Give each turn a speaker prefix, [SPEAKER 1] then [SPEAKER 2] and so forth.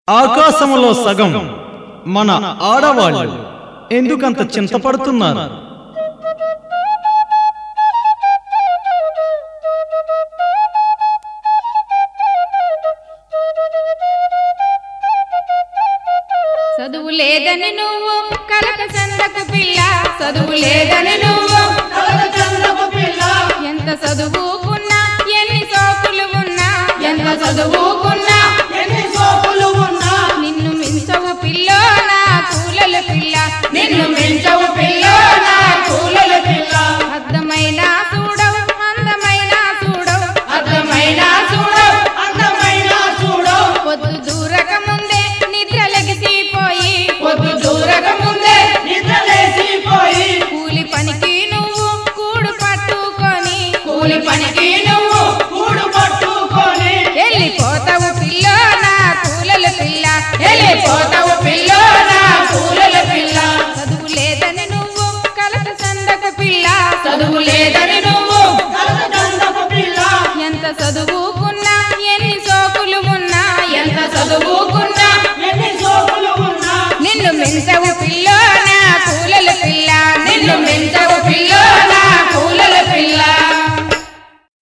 [SPEAKER 1] ఆకాశములో సగం మన ఆడవాళ్ళు ఎందుకంత చింతపడుతున్నారు
[SPEAKER 2] చదువు లేదని నువ్వు కలక చందకు పిల్ల చదువు లేదని నువ్వు ఎంత చదువుకున్నా ఎన్ని సోకులు ఉన్నా ఎంత చదువుకున్నా నిన్ను మించవు పిల్లో నా కూలల పిల్ల నిన్ను మించవు పిల్లో నా కూలల పిల్ల అర్థమైన చూడవు అందమైన చూడవు అర్థమైన చూడవు పొద్దు దూరక ముందే నిద్ర లెగిసిపోయి పొద్దు దూరక ముందే కూలి పనికి నువ్వు కూడు పట్టుకొని కూలి పనికి నువ్వు వెళ్ళిపోతావు పిల్లో నా కూలల పిల్ల వెళ్ళిపోతావు పిల్లో నా కూలల పిల్ల చదువు లేదని నువ్వు కలక సందకు పిల్ల చదువు లేదని నువ్వు ఎంత చదువుకున్నా ఎన్ని సోకులు ఉన్నా ఎంత చదువుకున్నా నిన్ను మించవు పిల్ల